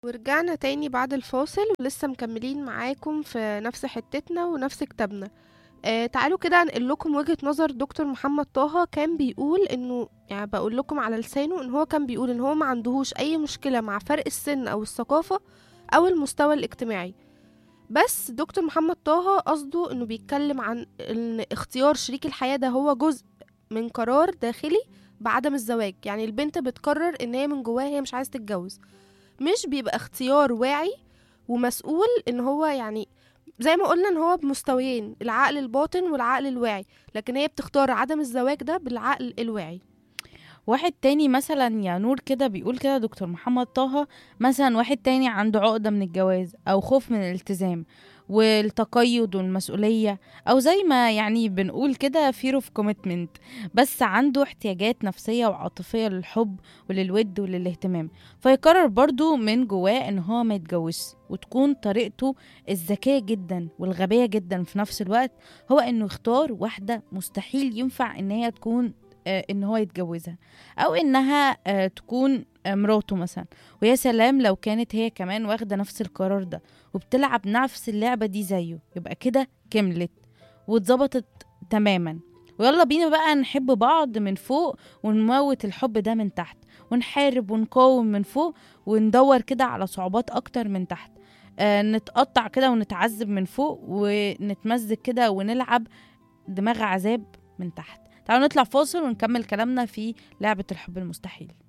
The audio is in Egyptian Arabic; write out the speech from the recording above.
ورجعنا تاني بعد الفاصل ولسه مكملين معاكم في نفس حتتنا ونفس كتابنا آه تعالوا كده انقل لكم وجهة نظر دكتور محمد طه كان بيقول انه يعني بقول لكم على لسانه ان هو كان بيقول ان هو ما عندهوش اي مشكلة مع فرق السن او الثقافة او المستوى الاجتماعي بس دكتور محمد طه قصده انه بيتكلم عن ان اختيار شريك الحياة ده هو جزء من قرار داخلي بعدم الزواج يعني البنت بتقرر ان هي من جواها هي مش عايزة تتجوز مش بيبقى اختيار واعي ومسؤول ان هو يعني زي ما قلنا ان هو بمستويين العقل الباطن والعقل الواعي لكن هي بتختار عدم الزواج ده بالعقل الواعي واحد تاني مثلا يا نور كده بيقول كده دكتور محمد طه مثلا واحد تاني عنده عقدة من الجواز أو خوف من الالتزام والتقيد والمسؤولية أو زي ما يعني بنقول كده fear of commitment بس عنده احتياجات نفسية وعاطفية للحب وللود وللاهتمام فيقرر برضو من جواه ان هو ما يتجوزش وتكون طريقته الذكية جدا والغبية جدا في نفس الوقت هو انه يختار واحدة مستحيل ينفع ان هي تكون آه، ان هو يتجوزها او انها آه، تكون آه، مراته مثلا ويا سلام لو كانت هي كمان واخده نفس القرار ده وبتلعب نفس اللعبه دي زيه يبقى كده كملت واتظبطت تماما ويلا بينا بقى نحب بعض من فوق ونموت الحب ده من تحت ونحارب ونقاوم من فوق وندور كده على صعوبات اكتر من تحت آه نتقطع كده ونتعذب من فوق ونتمزج كده ونلعب دماغ عذاب من تحت تعالوا نطلع فاصل ونكمل كلامنا في لعبة الحب المستحيل